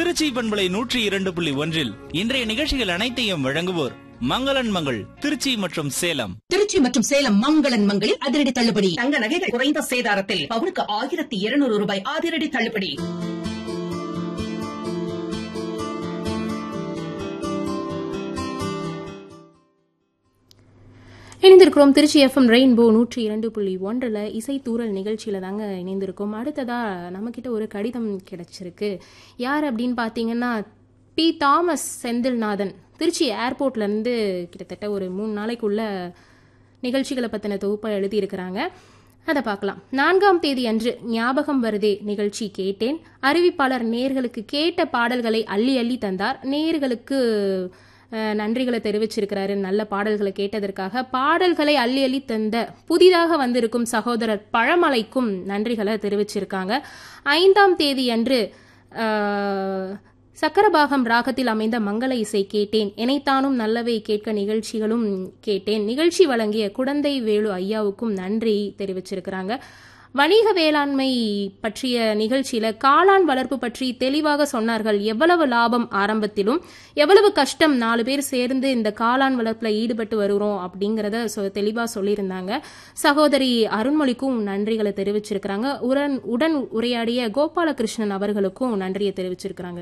திருச்சி பண்பலை நூற்றி இரண்டு புள்ளி ஒன்றில் இன்றைய நிகழ்ச்சிகள் அனைத்தையும் வழங்குவோர் மங்களன் மங்கள் திருச்சி மற்றும் சேலம் திருச்சி மற்றும் சேலம் மங்களன் மங்களில் அதிரடி தள்ளுபடி தங்க நகைகள் குறைந்த சேதாரத்தில் பவுனுக்கு ஆயிரத்தி இருநூறு ரூபாய் அதிரடி தள்ளுபடி இணைந்திருக்கிறோம் திருச்சி எஃப்எம் ரெயின்போ நூற்றி இரண்டு புள்ளி ஒன்றில் இசை தூரல் நிகழ்ச்சியில் தாங்க இணைந்திருக்கோம் அடுத்ததா நம்மக்கிட்ட ஒரு கடிதம் கிடைச்சிருக்கு யார் அப்படின்னு பார்த்தீங்கன்னா பி தாமஸ் செந்தில்நாதன் திருச்சி ஏர்போர்ட்லேருந்து கிட்டத்தட்ட ஒரு மூணு நாளைக்குள்ள நிகழ்ச்சிகளை பற்றின தொகுப்பை எழுதியிருக்கிறாங்க அதை பார்க்கலாம் நான்காம் தேதி அன்று ஞாபகம் வருதே நிகழ்ச்சி கேட்டேன் அறிவிப்பாளர் நேர்களுக்கு கேட்ட பாடல்களை அள்ளி அள்ளி தந்தார் நேர்களுக்கு அஹ், நன்றிகளை தெரிவிச்சிருக்கிறாரு நல்ல பாடல்களை கேட்டதற்காக பாடல்களை அள்ளி அள்ளி தந்த புதிதாக வந்திருக்கும் சகோதரர் பழமலைக்கும் நன்றிகளை தெரிவிச்சிருக்காங்க ஐந்தாம் தேதி அன்று அஹ், சக்கரபாகம் ராகத்தில் அமைந்த மங்கள இசை கேட்டேன் இணைத்தானும் நல்லவை கேட்க நிகழ்ச்சிகளும் கேட்டேன் நிகழ்ச்சி வழங்கிய குடந்தை வேலு ஐயாவுக்கும் நன்றி தெரிவிச்சிருக்கிறாங்க வணிக வேளாண்மை பற்றிய நிகழ்ச்சியில காளான் வளர்ப்பு பற்றி தெளிவாக சொன்னார்கள் எவ்வளவு லாபம் ஆரம்பத்திலும் எவ்வளவு கஷ்டம் நாலு பேர் சேர்ந்து இந்த காளான் வளர்ப்புல ஈடுபட்டு வருகிறோம் அப்படிங்கறத சொ- தெளிவா சொல்லியிருந்தாங்க சகோதரி அருண்மொழிக்கும் நன்றிகளை தெரிவிச்சிருக்கிறாங்க உடன் உடன் உரையாடிய கோபாலகிருஷ்ணன் அவர்களுக்கும் நன்றியை தெரிவிச்சிருக்கிறாங்க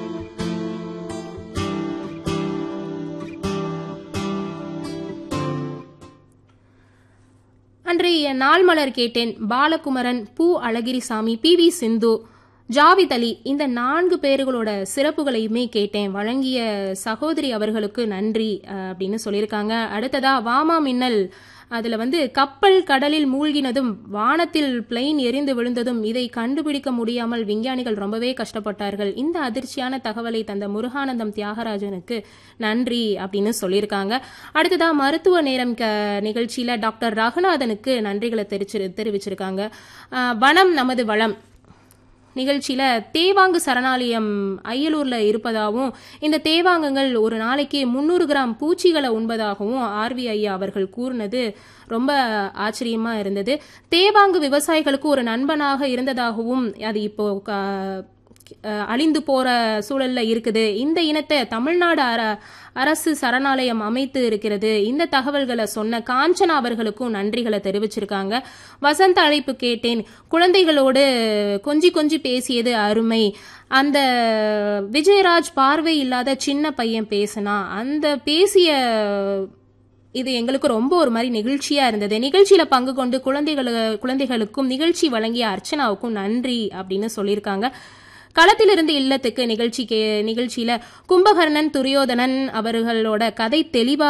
அன்றைய நாள் மலர் கேட்டேன் பாலகுமரன் பூ அழகிரிசாமி பி வி சிந்து ஜாவித் அலி இந்த நான்கு பேர்களோட சிறப்புகளையுமே கேட்டேன் வழங்கிய சகோதரி அவர்களுக்கு நன்றி அஹ், அப்படின்னு சொல்லியிருக்காங்க அடுத்ததா வாமா மின்னல் அதுல வந்து கப்பல் கடலில் மூழ்கினதும் வானத்தில் பிளெயின் எரிந்து விழுந்ததும் இதை கண்டுபிடிக்க முடியாமல் விஞ்ஞானிகள் ரொம்பவே கஷ்டப்பட்டார்கள் இந்த அதிர்ச்சியான தகவலை தந்த முருகானந்தம் தியாகராஜனுக்கு நன்றி அப்படின்னு சொல்லியிருக்காங்க அடுத்ததா மருத்துவ நேரம் க நிகழ்ச்சியில டாக்டர் ரகுநாதனுக்கு நன்றிகளை தெரிச்சு தெரிவிச்சிருக்காங்க அஹ், வனம் நமது வளம் நிகழ்ச்சியில தேவாங்கு சரணாலயம் அய்யலூர்ல இருப்பதாகவும் இந்த தேவாங்கங்கள் ஒரு நாளைக்கு முந்நூறு கிராம் பூச்சிகளை உண்பதாகவும் ஆர்வி ஐயா அவர்கள் கூறினது ரொம்ப ஆச்சரியமா இருந்தது தேவாங்கு விவசாயிகளுக்கு ஒரு நண்பனாக இருந்ததாகவும் அது இப்போ க- அஹ் அழிந்து போற சூழல்ல இருக்குது இந்த இனத்தை தமிழ்நாடு அர அரசு சரணாலயம் அமைத்து இருக்கிறது இந்த தகவல்களை சொன்ன காஞ்சனா அவர்களுக்கும் நன்றிகளை தெரிவிச்சிருக்காங்க வசந்த அழைப்பு கேட்டேன் குழந்தைகளோடு கொஞ்சி கொஞ்சி பேசியது அருமை அந்த விஜயராஜ் பார்வை இல்லாத சின்ன பையன் பேசினா அந்த பேசிய இது எங்களுக்கு ரொம்ப ஒரு மாதிரி நிகழ்ச்சியா இருந்தது நிகழ்ச்சியில பங்கு கொண்டு குழந்தைகளு குழந்தைகளுக்கும் நிகழ்ச்சி வழங்கிய அர்ச்சனாவுக்கும் நன்றி அப்படின்னு சொல்லியிருக்காங்க களத்திலிருந்து இல்லத்துக்கு நிகழ்ச்சி கே நிகழ்ச்சியில கும்பகர்ணன் துரியோதனன் அவர்களோட கதை தெளிவா